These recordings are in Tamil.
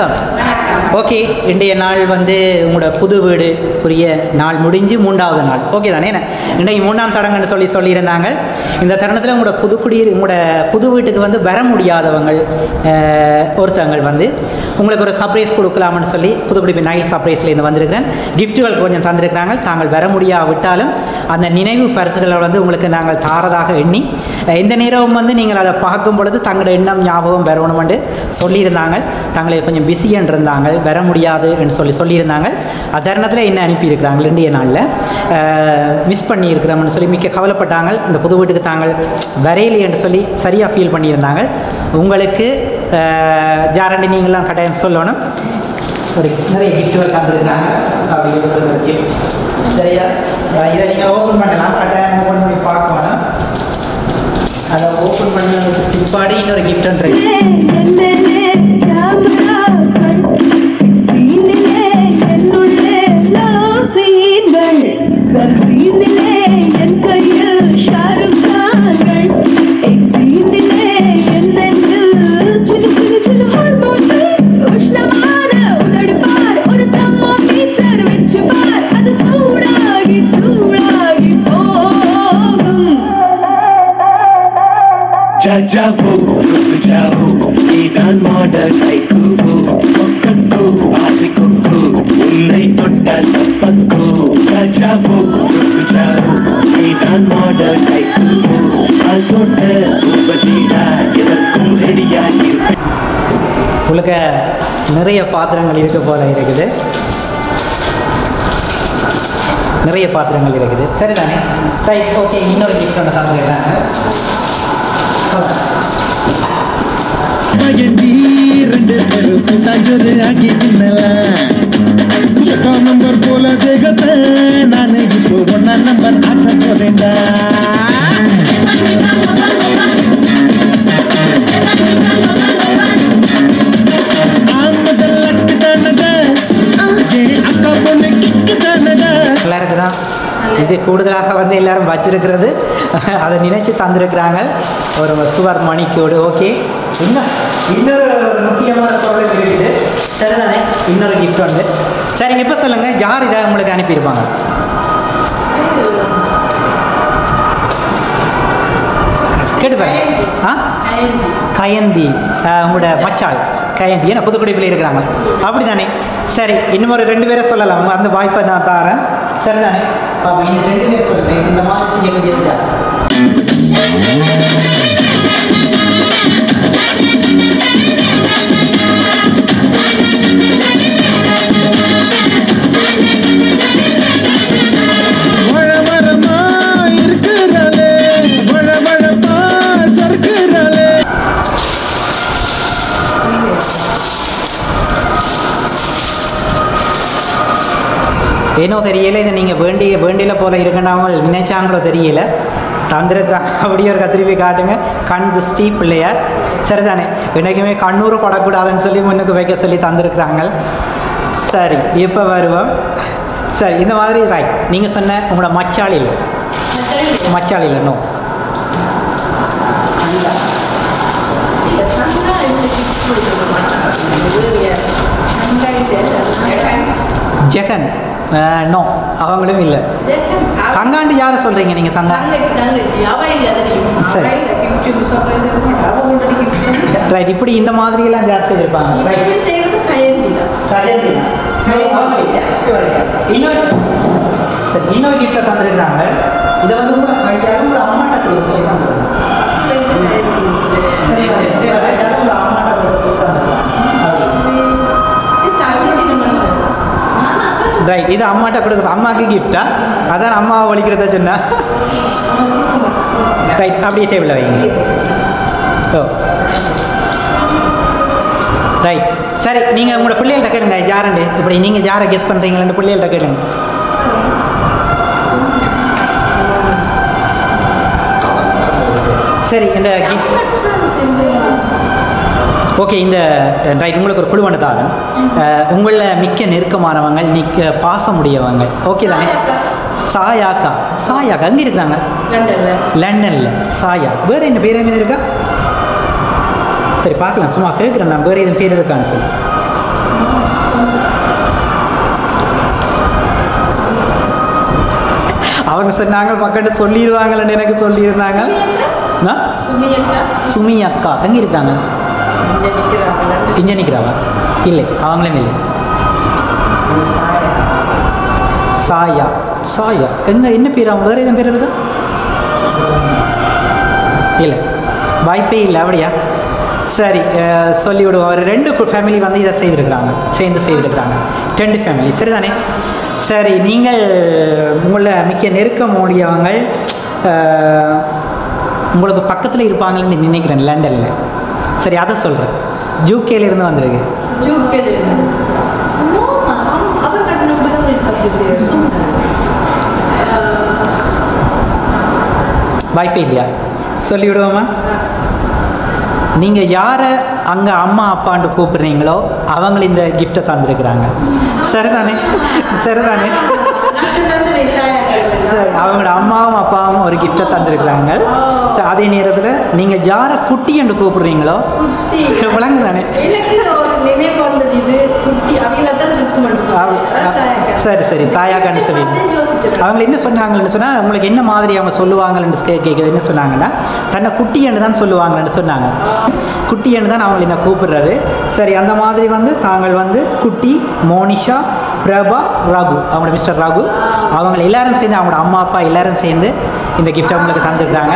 வணக்கம் ஓகே இன்றைய நாள் வந்து உங்களோட புது வீடு புரிய நாள் முடிஞ்சு மூன்றாவது நாள் ஓகே தானே என்ன? இன்றைக்கு மூணாம் சடங்குன்னு சொல்லி சொல்லியிருந்தாங்க இந்த தருணத்தில் உங்களோட புது குடியிரு உங்களோட புது வீட்டுக்கு வந்து வர முடியாதவங்க அஹ், ஒருத்தவங்க வந்து உங்களுக்கு ஒரு சர்ப்ரைஸ் கொடுக்கலாம்னு சொல்லி புதுக்குடி நைல் சர்ப்ரைஸ்லேருந்து வந்திருக்கிறேன் கிஃப்ட்டுகள் கொஞ்சம் தந்திருக்கிறாங்க தாங்கள் வர முடியாவிட்டாலும் அந்த நினைவு பரிசுகளை வந்து உங்களுக்கு நாங்கள் தாரதாக எண்ணி அஹ், இந்த நேரம் வந்து நீங்கள் அதை பார்க்கும் பொழுது தங்களோட எண்ணம் ஞாபகம் வரணுமென்று சொல்லியிருந்தாங்க தங்களை கொஞ்சம் பிஸின்னு இருந்தாங்க வர முடியாது என்று சொல்லி சொல்லியிருந்தாங்க அத்தருணத்தில் என்ன அனுப்பியிருக்கிறாங்க இந்திய நாளில் மிஸ் பண்ணியிருக்கிறோம்னு சொல்லி மிக்க கவலைப்பட்டாங்க இந்த புது வீட்டுக்கு தாங்கள் வரையிலே என்று சொல்லி சரியாக ஃபீல் பண்ணியிருந்தாங்க உங்களுக்கு ஜாரண்டி நீங்களாம் கட்டாயம் சொல்லணும் ஒரு நிறைய கிஃப்ட்டுகள் தந்துருக்காங்க அப்படி ஒரு gift. சரியா அஹ் இதை நீங்கள் ஓப்பன் பண்ணலாம் கட்டாயம் ஓப்பன் பண்ணி பார்க்கணும் அதை ஓப்பன் பண்ணதுக்கு பிற்பாடு இன்னொரு கிஃப்ட்ன்றது சூடாகி தூளாகி போகும் ஜஜாவோ ருஜாவோ நீதான் மாடல் கைக்குவோ கொக்கோ ஆசிக்கோ உன்னை தொட்ட தப்பக்கோ ஜஜாவோ ருஜாவோ நீதான் மாடல் கைக்குவோ கால் தொட்ட உபதிடா எதற்கும் ரெடியாகி உங்களுக்கு நிறைய பாத்திரங்கள் இருக்க போல இருக்குது நிறைய பாத்திரங்கள் இருக்குது சரிதானே ரைட் ஓகே இன்னொரு கிஃப்ட் ஒன்று தந்துருக்காங்க பயண்டி ரெண்டு பேரும் கூட்டாஞ்சோறு ஆக்கி தின்னலாம் எட்டாம் நம்பர் போல ஜெகத்தை நான் இப்போ ஒன்னா நம்பர் ஆக்க போறேன்டா ஆமதல் லக்கு தானடா என் அக்கா பொண்ணு கிக்கு தானடா நல்லா இருக்குதா இது கூடுதலாக வந்து எல்லாரும் வச்சிருக்கிறது அதை நினைச்சு தந்திருக்கிறாங்க ஒரு சுவர் மணிக்கூடு ஓகே இன்னும் இன்னொரு ஒரு முக்கியமான ப்ராப்ளம் இருக்குது சரிதானே இன்னொரு கிஃப்ட் உண்டு சரிங்க இப்போ சொல்லுங்கள் யார் இதை உங்களுக்கு அனுப்பியிருப்பாங்க கேட்டு பாருங்க ஆ கயந்தி ஆஹ் உங்களோட மச்சாள் கயந்தி ஏன்னா புதுக்குடிப்பில் இருக்கிறாங்க அப்படி தானே சரி இன்னும் ஒரு ரெண்டு பேரை சொல்லலாம் உங்க அந்த வாய்ப்பை நான் தாரேன் சரிதானே அப்போ இந்த ரெண்டு பேர் சொல்லுங்கள் இந்த மாதிரி செய்யக்கூடியது யார்? வழவழமா இருக்கிறாளே வழவழப்பா சறுக்குறாளே ஏனோ தெரியல இதை நீங்கள் வேண்டிய வேண்டியில போல இருக்கண்டாமல் நினைச்சாங்களோ தெரியல தந்திருக்கிறாங்க அப்படியே ஒரு கத்திரிப்பை காட்டுங்க கண் திருஷ்டி பிள்ளையார் சரிதானே என்றைக்குமே கண்ணூறு படக்கூடாதுன்னு சொல்லி முன்னுக்கு வைக்க சொல்லி தந்திருக்கிறாங்க சரி இப்போ வருவோம் சரி இந்த மாதிரி ரைட் நீங்கள் சொன்ன உங்களோட மச்சாளில் மச்சாளில் நோ ஜெகன் நோ அவங்களும் இல்லை தங்காண்டு யாரை சொல்கிறீங்க நீங்கள் தங்கா தங்கச்சி தங்கச்சி அவ இல்ல தெரியும் சரி. அவ இல்ல gift surprise எதுவும் மாட்டா. அவ already gift பண்ணிட்டா. ரைட் இப்படி இந்த மாதிரியெல்லாம் ஜாஸ்தி இருப்பாங்க ரைட் இப்படி செய்யறது கயந்தி தான் கஜந்தினா. இன்னொரு சரி இன்னொரு கிஃப்ட்டை தந்திருக்காங்க இதை வந்து கூட கையால் உங்களோட அம்மாட்ட கொடுக்க சொல்லி தந்திருக்காங்க இப்ப இந்த கயந்தி சரி உங்களோட கையால் உங்களோட அம்மாட்ட கொடுக்க சொல்லி தந்திருக்காங்க இது தங்கச்சிக்கு மனசு ரைட் இது அம்மாட்ட கொடுக்க அம்மாக்கு கிஃப்டா அதான் அம்மாவை ஒழிக்கிறத சொன்னா ரைட் அப்படியே டேபிளில் வைங்க ஓ ரைட் சரி நீங்கள் உங்களோட பிள்ளைகள்கிட்ட கேளுங்க யாருண்டு இப்படி நீங்கள் யாரை கெஸ் பண்ணுறீங்களேன்னு பிள்ளைகள்கிட்ட கேளுங்க சரி இந்த gift- ஓகே இந்த ரைட் உங்களுக்கு ஒரு குழுவான தாரம் உங்களில் மிக்க நெருக்கமானவங்க நிற்க பாசமுடையவங்க ஓகே தானே சாயாக்கா சாயாக்கா அங்கே இருக்கிறாங்க லண்டன்ல லண்டனில் சாயா வேறு என்ன பேர் என்ன இருக்கா சரி பார்க்கலாம் சும்மா கேட்குறேன் நான் வேறு எதுவும் பேர் இருக்கான்னு சொல்லி அவங்க சொன்னாங்க பக்கத்து சொல்லிடுவாங்கன்னு எனக்கு சொல்லியிருந்தாங்க ஆ? சுமியக்கா சுமி அக்கா எங்கே இருக்காங்க இங்க நிக்கிறாங்களா இங்கே நிற்கிறாவா இல்லை அவங்களும் இல்லை சாயா சாயா எங்க என்ன பேர் அவங்க வேறு எதுவும் பேர் இருக்கா இல்லை வாய்ப்பே இல்லை அப்படியா சரி அஹ், சொல்லி விடுவோம் ஒரு ரெண்டு ஃபேமிலி வந்து இதை செய்திருக்கிறாங்க சேர்ந்து செய்திருக்கிறாங்க ரெண்டு ஃபேமிலி சரிதானே சரி நீங்கள் உங்களை மிக்க நெருக்கம் உடையவங்க அஹ், உங்களுக்கு பக்கத்தில் இருப்பாங்கன்னு நினைக்கிறேன் லண்டனில் சரி அதை சொல்கிறேன் இருந்து வந்திருக்கு ஜூக்கல் இருந்தது நோமா அவர் கட்டின விடுங்க சப்ளை செய்யற சொன்னாங்க வாய்ப்பே இல்லையா சொல்லிவிடுவோமா நீங்கள் யாரை அங்கே அம்மா அப்பான்ட்டு கூப்பிடுறீங்களோ அவங்க இந்த கிஃப்ட்டை தந்திருக்கிறாங்க சரிதானே சரிதானே நான் சொன்னது நிஷாயா சரி அவங்களோட அம்மாவும் அப்பாவும் ஒரு கிஃப்ட்டை தந்திருக்கிறாங்க சரி அதே நேரத்தில் நீங்கள் யாரை குட்டி என்று கூப்பிடுறீங்களோ குட்டி விளங்குதானே எனக்கு ஒரு நினைவு வந்தது இது குட்டி அவங்கள தான் இருக்கு அவ- மட்டும் சரி சரி சாயாக்கான்னு சொல்லி அவங்க என்ன சொன்னாங்கன்னு சொன்னால் உங்களுக்கு என்ன மாதிரி அவங்க சொல்லுவாங்கன்னு கே கேட்குது என்ன சொன்னாங்கன்னா தன்னை குட்டின்னு தான் சொல்லுவாங்கன்னு சொன்னாங்க குட்டின்னு தான் அவங்களை என்ன கூப்பிடுறது சரி அந்த மாதிரி வந்து தாங்கள் வந்து குட்டி மோனிஷா பிரபா ரகு அவங்களோட மிஸ்டர் ரகு அவங்க எல்லாரும் சேர்ந்து அவங்களோட அம்மா அப்பா எல்லாரும் சேர்ந்து இந்த கிஃப்ட் அவங்களுக்கு தந்துருக்காங்க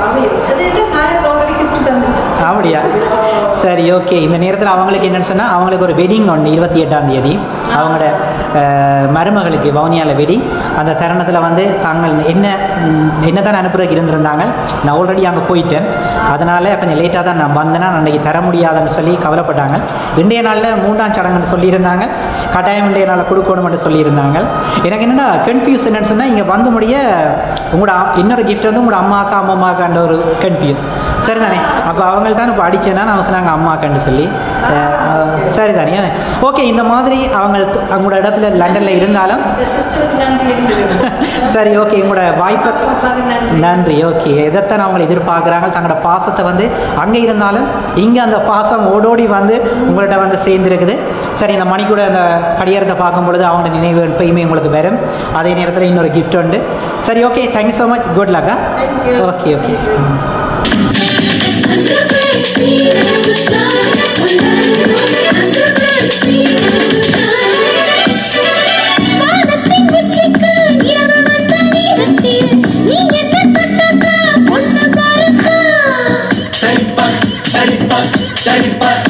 அது என்ன சாயா ஆல்ரெடி கிஃப்ட் தந்துட்டேன் அப்படியா சரி ஓகே இந்த நேரத்தில் அவங்களுக்கு என்னன்னு சொன்னால் அவங்களுக்கு ஒரு வெட்டிங் ஒன்று இருபத்தி எட்டாம் தேதி அவங்களோட அஹ், மருமகளுக்கு வவுனியாவில் வெட்டிங் அந்த தருணத்தில் வந்து தாங்கள் என்ன ம், என்ன தான் அனுப்புறதுக்கு இருந்திருந்தாங்க நான் ஆல்ரெடி அங்கே போயிட்டேன் அதனால் கொஞ்சம் லேட்டாக தான் நான் வந்தேன்னா அன்றைக்கி தர முடியாதுன்னு சொல்லி கவலைப்பட்டாங்க இன்றைய நாளில் மூன்றாம் சடங்குன்னு சொல்லியிருந்தாங்க கட்டாயம் இன்றைய நாளில் கொடுக்கணும்னு சொல்லியிருந்தாங்க எனக்கு என்னென்னா கன்ஃபியூஸ் என்னன்னு சொன்னால் இங்கே வந்து முடிய உங்களோட அ- இன்னொரு கிஃப்ட் வந்து உங்களோட அம்மாக்கா அம்மாக்கான்ற ஒரு கன்ஃபியூஸ் சரிதானே அப்போ அவங்க தான் இப்போ அடிச்சேன்னா நான் சொன்னாங்க அம்மாக்கன்னு சொல்லி அஹ், அஹ், சரிதானே ஓகே இந்த மாதிரி அவங்க அவங்களோட இடத்துல லண்டனில் இருந்தாலும் சிஸ்டருக்கு நன்றி சொல்லுங்க சரி ஓகே உங்களோட வாய்ப்பை அப்பாவுக்கு நன்றி நன்றி ஓகே எதைத்தான் அவங்க எதிர்பார்க்குறாங்க தங்களோட பாசத்தை வந்து அங்கே இருந்தாலும் இங்கே அந்த பாசம் ஓடோடி வந்து உங்கள்கிட்ட வந்து சேர்ந்துருக்குது சரி இந்த மணி கூட அந்த கடிகாரத்தை பார்க்கும் பொழுது அவங்களோட நினைவு எப்பயுமே உங்களுக்கு வரும் அதே நேரத்தில் இன்னொரு கிஃப்ட் உண்டு சரி okay thank you so much good லக்கா Thank you. ஓகே ஓகே தடிப்பா தடிப்பா தடிப்பா